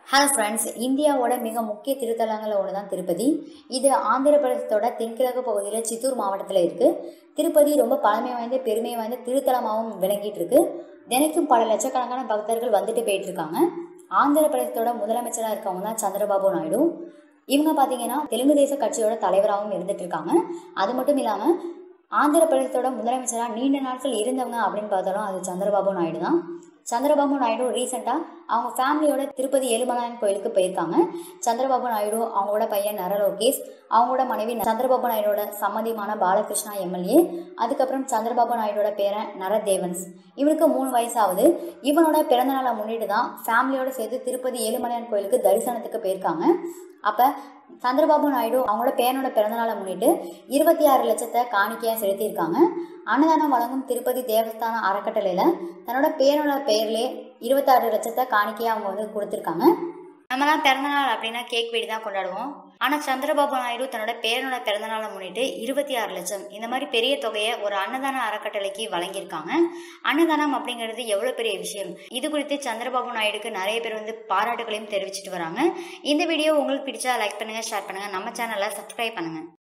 hello friends இந்தியாவோட மிக முக்கிய திருத்தலங்களில் ஒன்று தான் திருப்பதி இது ஆந்திர பிரதேசத்தோட தென்கிழக்கு பகுதியில் சித்தூர் மாவட்டத்தில் இருக்குது திருப்பதி ரொம்ப பழமை வாய்ந்த பெருமை வாய்ந்த திருத்தலமாகவும் விளங்கிட்டு இருக்கு தினைக்கும் பல லட்சக்கணக்கான பக்தர்கள் வந்துட்டு போயிட்டு இருக்காங்க ஆந்திர பிரதேசத்தோட முதலமைச்சராக இருக்கவங்க தான் சந்திரபாபு நாயுடு இவங்க பார்த்தீங்கன்னா தெலுங்கு தேச கட்சியோட தலைவராகவும் இருந்துட்டு இருக்காங்க அது மட்டும் இல்லாமல் ஆந்திர பிரதேசத்தோட முதலமைச்சராக நீண்ட நாட்கள் இருந்தவங்க அப்படின்னு பார்த்தாலும் அது சந்திரபாபு நாயுடு தான் சந்திரபாபு நாயுடு ரீசெண்டாக அவங்க ஃபேமிலியோட திருப்பதி ஏழுமலையான் கோயிலுக்கு போயிருக்காங்க சந்திரபாபு நாயுடு அவங்களோட பையன் நர லோகேஷ் அவங்களோட மனைவி சந்திரபாபு நாயுடோட சம்மதிமான பாலகிருஷ்ணா எம்எல்ஏ அதுக்கப்புறம் சந்திரபாபு நாயுடோட பேரன் நரதேவன்ஸ் இவனுக்கு மூணு வயசாகுது இவனோட பிறந்தநாளை முன்னிட்டு தான் ஃபேமிலியோட சேர்த்து திருப்பதி ஏழுமலையான் கோயிலுக்கு தரிசனத்துக்கு போயிருக்காங்க அப்போ சந்திரபாபு நாயுடு அவங்களோட பேரனோட பிறந்தநாளை முன்னிட்டு இருபத்தி ஆறு லட்சத்தை காணிக்கையாக செலுத்தியிருக்காங்க அன்னதானம் வழங்கும் திருப்பதி தேவஸ்தான அறக்கட்டளையில் தன்னோட பேரனோட பெயர்லேயே இருபத்தாறு லட்சத்தை காணிக்கையாக அவங்க வந்து கொடுத்துருக்காங்க நம்மலாம் பிறந்தநாள் அப்படின்னா கேக் வெடி தான் கொண்டாடுவோம் ஆனால் சந்திரபாபு நாயுடு தன்னோட பேரனோட பிறந்தநாளை முன்னிட்டு இருபத்தி ஆறு லட்சம் இந்த மாதிரி பெரிய தொகையை ஒரு அன்னதான அறக்கட்டளைக்கு வழங்கியிருக்காங்க அன்னதானம் அப்படிங்கிறது எவ்வளோ பெரிய விஷயம் இது குறித்து சந்திரபாபு நாயுடுக்கு நிறைய பேர் வந்து பாராட்டுகளையும் தெரிவிச்சிட்டு வராங்க இந்த வீடியோ உங்களுக்கு பிடிச்சா லைக் பண்ணுங்கள் ஷேர் பண்ணுங்கள் நம்ம சேனலை சப்ஸ்கிரைப் பண்ணுங்கள்